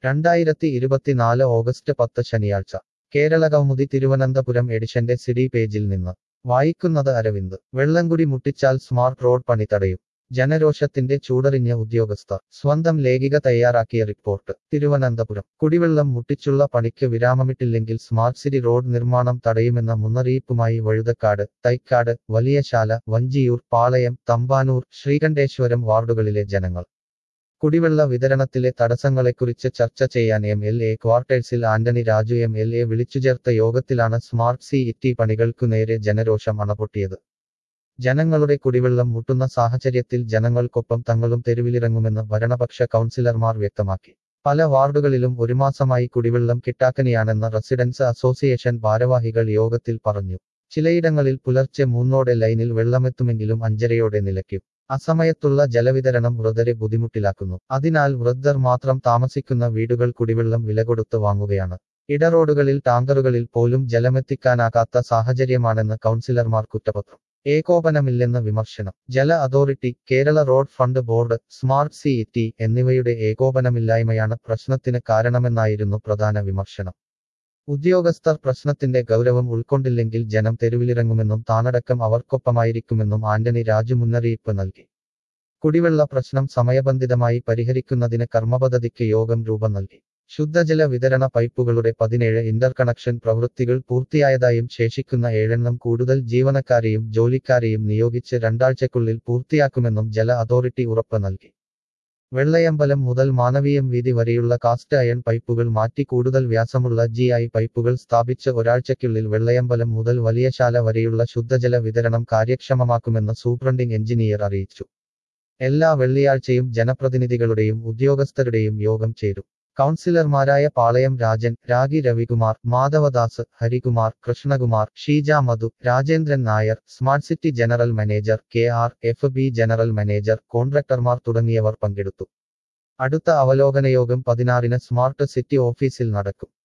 രണ്ടായിരത്തി ഇരുപത്തിനാല് ഓഗസ്റ്റ് പത്ത് ശനിയാഴ്ച കേരള കൗമുദി തിരുവനന്തപുരം എഡിഷന്റെ സിഡി പേജിൽ നിന്ന് വായിക്കുന്നത് അരവിന്ദ് വെള്ളംകുടി മുട്ടിച്ചാൽ സ്മാർട്ട് റോഡ് പണി തടയും ജനരോഷത്തിന്റെ ചൂടറിഞ്ഞ ഉദ്യോഗസ്ഥർ സ്വന്തം ലേഖിക തയ്യാറാക്കിയ റിപ്പോർട്ട് തിരുവനന്തപുരം കുടിവെള്ളം മുട്ടിച്ചുള്ള പണിക്ക് വിരാമമിട്ടില്ലെങ്കിൽ സ്മാർട്ട് സിറ്റി റോഡ് നിർമ്മാണം തടയുമെന്ന മുന്നറിയിപ്പുമായി വഴുതക്കാട് തൈക്കാട് വലിയശാല വഞ്ചിയൂർ പാളയം തമ്പാനൂർ ശ്രീകണ്ഠേശ്വരം വാർഡുകളിലെ ജനങ്ങൾ കുടിവെള്ള വിതരണത്തിലെ തടസ്സങ്ങളെക്കുറിച്ച് ചർച്ച ചെയ്യാൻ എം എൽ എ ക്വാർട്ടേഴ്സിൽ Antony Raju M L A വിളിച്ചുചേർത്ത യോഗത്തിലാണ് സ്മാർട്ട് സി ഇറ്റി പണികൾക്കു നേരെ ജനരോഷം അണപൊട്ടിയത് ജനങ്ങളുടെ കുടിവെള്ളം മുട്ടുന്ന സാഹചര്യത്തിൽ ജനങ്ങൾക്കൊപ്പം തങ്ങളും തെരുവിലിറങ്ങുമെന്ന് ഭരണപക്ഷ കൗൺസിലർമാർ വ്യക്തമാക്കി പല വാർഡുകളിലും ഒരു മാസമായി കുടിവെള്ളം കിട്ടാക്കനിയാണെന്ന് റെസിഡൻസ് അസോസിയേഷൻ ഭാരവാഹികൾ യോഗത്തിൽ പറഞ്ഞു ചിലയിടങ്ങളിൽ പുലർച്ചെ മൂന്നോടെ ലൈനിൽ വെള്ളമെത്തുമെങ്കിലും അഞ്ചരയോടെ നിലയ്ക്കും അസമയത്തുള്ള ജലവിതരണം വൃദ്ധരെ ബുദ്ധിമുട്ടിലാക്കുന്നു അതിനാൽ വൃദ്ധർ മാത്രം താമസിക്കുന്ന വീടുകൾ കുടിവെള്ളം വില കൊടുത്ത് വാങ്ങുകയാണ് ഇടറോഡുകളിൽ ടാങ്കറുകളിൽ പോലും ജലമെത്തിക്കാനാകാത്ത സാഹചര്യമാണെന്ന് കൗൺസിലർമാർ കുറ്റപത്രം ഏകോപനമില്ലെന്ന് വിമർശനം ജല authority Kerala road fund board smart C T എന്നിവയുടെ ഏകോപനമില്ലായ്മയാണ് പ്രശ്നത്തിന് കാരണമെന്നായിരുന്നു പ്രധാന വിമർശനം ഉദ്യോഗസ്ഥർ പ്രശ്നത്തിന്റെ ഗൗരവം ഉൾക്കൊണ്ടില്ലെങ്കിൽ ജനം തെരുവിലിറങ്ങുമെന്നും താനടക്കം അവർക്കൊപ്പമായിരിക്കുമെന്നും ആന്റണി രാജു മുന്നറിയിപ്പ് നൽകി കുടിവെള്ള പ്രശ്നം സമയബന്ധിതമായി പരിഹരിക്കുന്നതിന് കർമ്മപദ്ധതിക്ക് യോഗം രൂപം നൽകി ശുദ്ധജല വിതരണ പൈപ്പുകളുടെ പതിനേഴ് ഇന്റർകണക്ഷൻ പ്രവൃത്തികൾ പൂർത്തിയായതായും ശേഷിക്കുന്ന ഏഴെണ്ണം കൂടുതൽ ജീവനക്കാരെയും ജോലിക്കാരെയും നിയോഗിച്ച് രണ്ടാഴ്ചക്കുള്ളിൽ പൂർത്തിയാക്കുമെന്നും ജല അതോറിറ്റി ഉറപ്പ് നൽകി വെള്ളയമ്പലം മുതൽ മാനവീയം വീതി വരെയുള്ള കാസ്റ്റ് അയൺ പൈപ്പുകൾ മാറ്റി കൂടുതൽ വ്യാസമുള്ള ജി ഐ പൈപ്പുകൾ സ്ഥാപിച്ച് ഒരാഴ്ചയ്ക്കുള്ളിൽ വെള്ളയമ്പലം മുതൽ വലിയശാല വരെയുള്ള ശുദ്ധജല വിതരണം കാര്യക്ഷമമാക്കുമെന്ന് സൂപ്രണ്ടിംഗ് എഞ്ചിനീയർ അറിയിച്ചു എല്ലാ വെള്ളിയാഴ്ചയും ജനപ്രതിനിധികളുടെയും ഉദ്യോഗസ്ഥരുടെയും യോഗം ചേരും കൗൺസിലർമാരായ Palayam Rajan Ragi Ravikumar Madhavadas Harikumar Krishnakumar Sheeja Madhu Rajendran Nair smart city general manager K R F B general manager കോൺട്രാക്ടർമാർ തുടങ്ങിയവർ പങ്കെടുത്തു അടുത്ത അവലോകന യോഗം പതിനാറിന് സ്മാർട്ട് സിറ്റി ഓഫീസിൽ നടക്കും